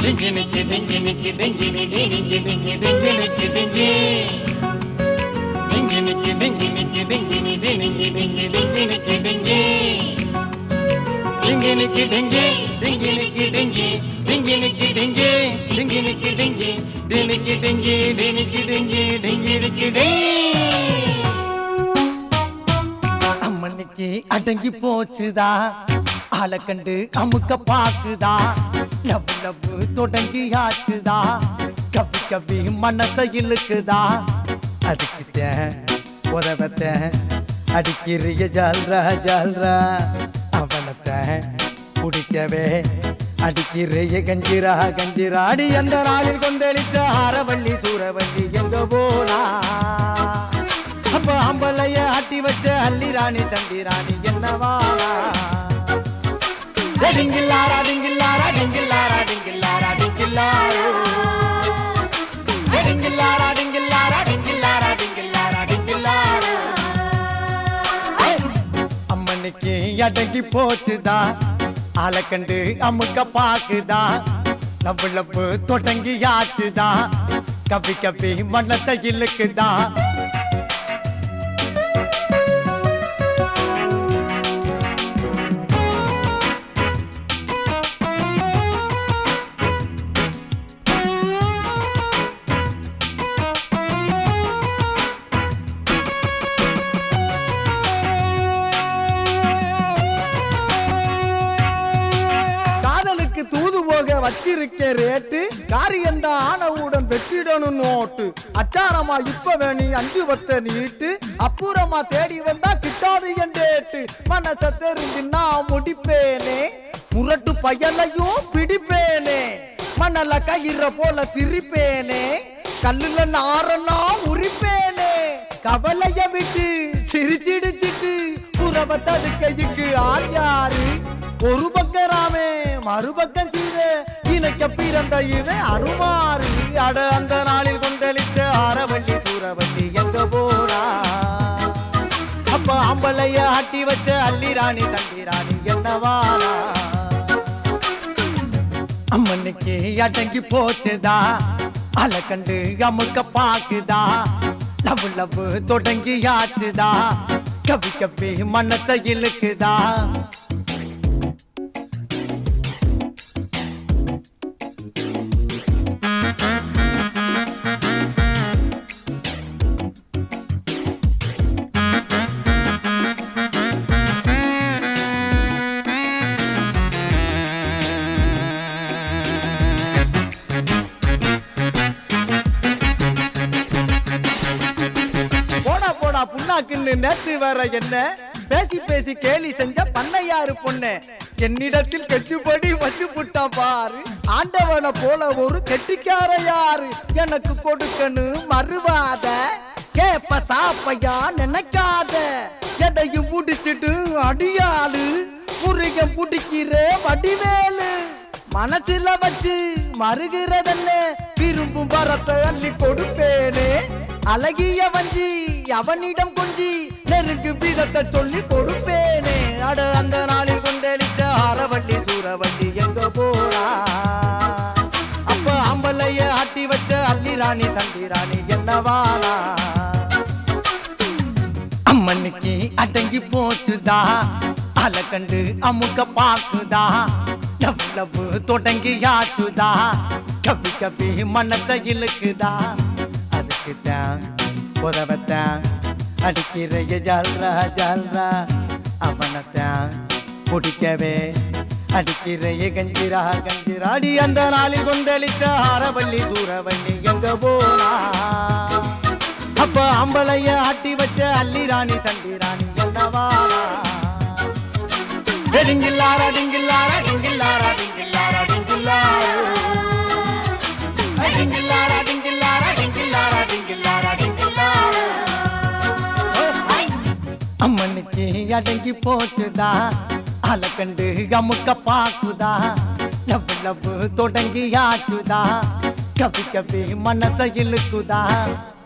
டிங்கினிக்கு டிங்கினிக்கு டிங்கினி டிங்கினி டிங்கி டிங்கினிக்கு டிங்கி டிங்கினிக்கு டிங்கினிக்கு டிங்கினி டிங்கினி டிங்கி டிங்கினிக்கு டிங்கி டிங்கினிக்கு டிங்கி டிங்கினிக்கு டிங்கி டிங்கினிக்கு டிங்கி டிங்கினிக்கு டிங்கி டினிக்கு டிங்கி டினிக்கு டிங்கி டிங்கினிக்கு டிங்கி அம்மனுக்கு அடங்கி போச்சுதா ஆளை கண்டு அமுக்க பாக்குதா லவ் லவ் தொடங்கி ஆச்சுதா கவி கவி மனசை இழுக்குதா அதுக்கிட்ட உறவத்த அடிக்கிறிய ஜால்ரா ஜால்ரா அவனத்த குடிக்கவே அடிக்கிறிய கஞ்சிரா கஞ்சிரா அடி அந்த நாளில் கொந்தளித்த ஆரவள்ளி சூரவள்ளி எங்க போனா அப்ப அம்பலைய ஆட்டி வச்ச அள்ளி ராணி தம்பி ராணி என்னவாளா டிங்கில்லாரா டிங்கில்லாரா டிங்கில்லாரா டிங்கில்லாரா டிங்கில்லாரோ டிங்கில்லாரா டிங்கில்லாரா டிங்கில்லாரா டிங்கில்லாரா டிங்கில்லாரோ அம்மனுக்கு அடங்கி போச்சுதா ஆளை கண்டு அமுக்க பாக்குதா லவ் லவ் தொடங்கி ஆச்சுதா கவி கவி மனத்தை இழுக்குதா காதலுக்கு தூது போக வச்சிருக்க ரேட்டு காரியம் தான் ஆனவுடன் வெற்றிடணும் நோட்டு அச்சாரமா இப்ப வேணி அஞ்சு பத்த நீட்டு அப்புறமா தேடி வந்தா கிட்டாது என் டேட்டு மனச தெரிஞ்சு நான் முடிப்பேனே முரட்டு பயலையும் பிடிப்பேனே மணல கயிற போல திரிப்பேனே கல்லுல நாரனா உரிப்பேனே கவலைய விட்டு சிரிச்சிடுச்சிட்டு புறவ தடுக்கைக்கு ஆள் யாரு ஒரு பக்கம் ராமே மறுபக்கம் சீர இணைக்க பிறந்த இவன் அனுமாறு அட அந்த நாளில் கொந்தளித்த ஆரவள்ளி சூரவள்ளி எங்க போனா அப்ப அம்பளைய ஆட்டி வச்ச அள்ளி ராணி தம்பி ராணி என்னவானா அம்மனுக்கு அடங்கி போச்சுதா அலை கண்டு அமுக்க பாக்குதா லவ் லவ் தொடங்கி ஆச்சுதா கவி கவி மனத்தை இழுக்குதா போடா போடா புண்ணாக்குன்னு நேத்து வர என்ன பேசி பேசி கேலி செஞ்ச பண்ணையாரு பொண்ணு என்னிடத்தில் கெட்டுப்படி வச்சு புட்டான் பாரு ஆண்டவனை போல ஒரு கெட்டிக்கார யாரு எனக்கு கொடுக்கணும் மறுவாத கேப்ப சாப்பையா நினைக்காத எதையும் முடிச்சிட்டு அடியாளு முருகன் பிடிக்கிற வடிவேலு மனசுல வச்சு மறுகிறதென்ன விரும்பும் வரத்தை அள்ளி கொடுப்பேனே அழகிய வஞ்சி அவனிடம் கொஞ்சி நெருங்கு வீதத்தை சொல்லி கொடுப்பேனே அட அந்த நாளில் கொண்டளித்த அறவள்ளி சூறவள்ளி எங்க போறா அப்ப அம்பலைய ஆட்டி வச்ச அள்ளி ராணி தம்பி ராணி என்னவானா அம்மனுக்கு அடங்கி போச்சுதா அலை கண்டு அமுக்க பாக்குதா லவ் லவ் தொடங்கி ஆச்சுதா கவி கவி மனத்தை இழுக்குதா அதுக்கு தான் உதவத்தான் அடிக்கிறைய ஜால்ரா ஜால்ரா அவனைத்தான் குடிக்கவே அடிக்கிறைய கஞ்சிரா கஞ்சிரா அடி அந்த நாளில் கொந்தளித்த ஆரவள்ளி சூரவள்ளி எங்க போனா அப்ப அம்பளைய ஆட்டி வச்ச அள்ளி ராணி தண்டி ராணி என்னவாளா டிங்கில்லாரா டிங்கில்லாரா டிங்கில்லாரா டிங்கில்லாரா டிங்கில்லாரா டிங்கில்லாரா டிங்கில்லாரா டிங்கில்லாரா டிங்கில்லாரா டிங்கில்லாரா அம்மனுக்கு அடங்கி போச்சுதா அலை கண்டு அமுக்க பாக்குதா லவ் லவ் தொடங்கி ஆச்சுதா கவி கவி மனசை இழுக்குதா